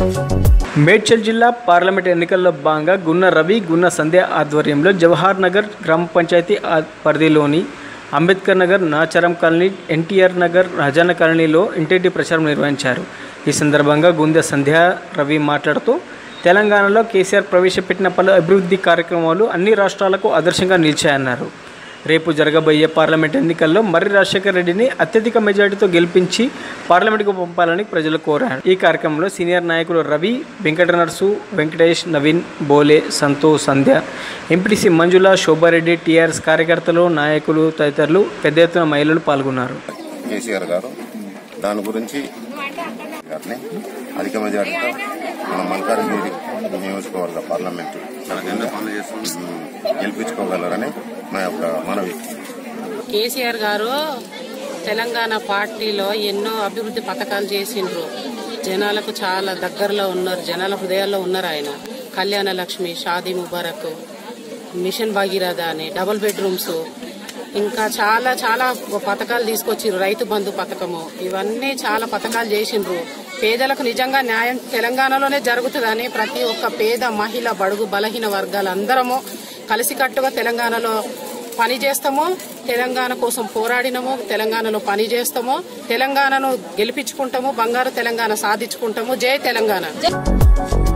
మేడ్చల్ జిల్లా పార్లమెంట్ ఎన్నికల్లో భాగంగా గున్న రవి గున్న సంధ్య ఆధ్వర్యంలో జవహర్ నగర్ గ్రామ పంచాయతీ ఆ- పరిధిలోని అంబేద్కర్ నగర్ నాచారం కాలనీ ఎన్టీఆర్ నగర్ రాజాన్న కాలనీలో ఇంటింటి ప్రచారం నిర్వహించారు ఈ సందర్భంగా గుందె సంధ్య రవి మాట్లాడుతూ తెలంగాణలో కేసీఆర్ ప్రవేశపెట్టిన పలు అభివృద్ధి కార్యక్రమాలు అన్ని రాష్ట్రాలకు ఆదర్శంగా నిలిచాయన్నారు రేపు జరగబోయే పార్లమెంట్ ఎన్నికల్లో మర్రి రాజశేఖర్ రెడ్డిని అత్యధిక మెజార్టీతో గెలిపించి పార్లమెంటుకు పంపాలని ప్రజలు కోరారు ఈ కార్యక్రమంలో సీనియర్ నాయకులు రవి వెంకట నర్సు వెంకటేష్ నవీన్ బోలే సంతోష్ సంధ్య ఎంపీటీసీ మంజుల శోభారెడ్డి టీఆర్ఎస్ కార్యకర్తలు నాయకులు తదితరులు పెద్ద ఎత్తున మహిళలు పాల్గొన్నారు కేసీఆర్ గారు దాని గురించి గారిని అధిక మెజారిటీతో మన మల్కారిగిరి నియోజకవర్గ పార్లమెంటు తనకు ఎన్నో పనులు చేస్తూ గెలిపించుకోగలరని మా యొక్క మనవి కేసీఆర్ గారు తెలంగాణ పార్టీలో ఎన్నో అభివృద్ధి పథకాలు చేసిండ్రు జనాలకు చాలా దగ్గరలో ఉన్నారు జనాల హృదయాల్లో ఉన్నారు ఆయన కళ్యాణ లక్ష్మి షాదీ ముబారక్ మిషన్ భగీరథ అని డబుల్ బెడ్రూమ్స్ ఇంకా చాలా చాలా పథకాలు తీసుకొచ్చిండ్రు రైతు బంధు పథకము ఇవన్నీ చాలా పథకాలు చేసిండ్రు పేదలకు నిజంగా న్యాయం తెలంగాణలోనే జరుగుతుందని ప్రతి ఒక్క పేద మహిళ బడుగు బలహీన వర్గాలందరము కలిసికట్టుగా తెలంగాణలో పని చేస్తాము తెలంగాణ కోసం పోరాడినము తెలంగాణలో పని చేస్తాము తెలంగాణను గెలిపించుకుంటాము బంగారు తెలంగాణ సాధించుకుంటాము జై తెలంగాణ